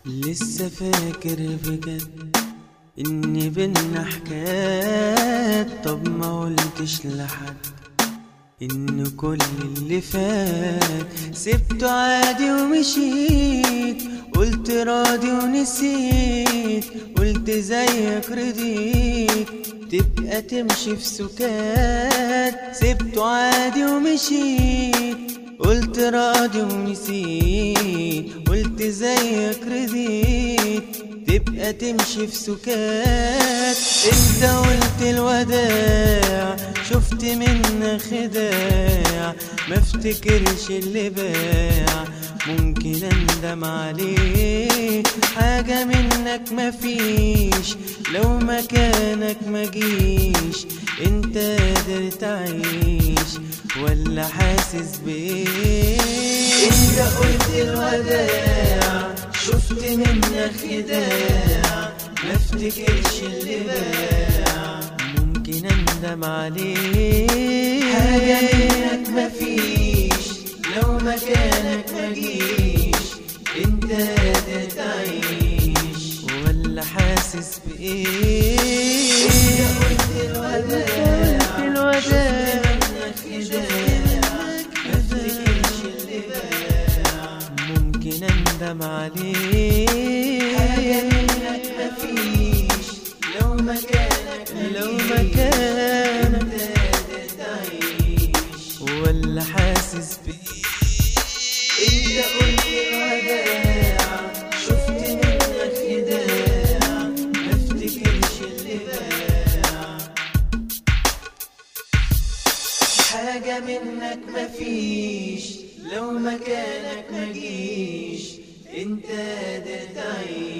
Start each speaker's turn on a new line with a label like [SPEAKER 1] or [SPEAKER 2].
[SPEAKER 1] لسه فاكر بجد إن بينا حكايات طب ما قلتش لحد إن كل اللي فات سبته عادي ومشيت قلت راضي ونسيت قلت زيك رضيت تبقى تمشي في سكات سبته عادي ومشيت قلت راضي ونسيت قلت زيك رضيت تبقى تمشي في سكات انت قلت الوداع شفت منك خداع ما افتكرش اللي باع ممكن اندم عليه حاجة منك مفيش لو مكانك مجيش انت قادر تعيش ولا حاسس بايه انت قلت الوداع شفت منك خداع ما افتكرش اللي باع ممكن اندم عليه حاجة منك مفيش لو مكانك مجيش انت قادر تعيش ولا حاسس بايه انت قلت الوداع الوداع ممكن اندم عليه حاجة منك مفيش لو مكانك لو مكانك تعيش ولا حاسس بيه انت قلت الوداع شفت منك خداع ما افتكرش اللي باع حاجة منك مفيش لو مكانك مجيش انت قادر تعيش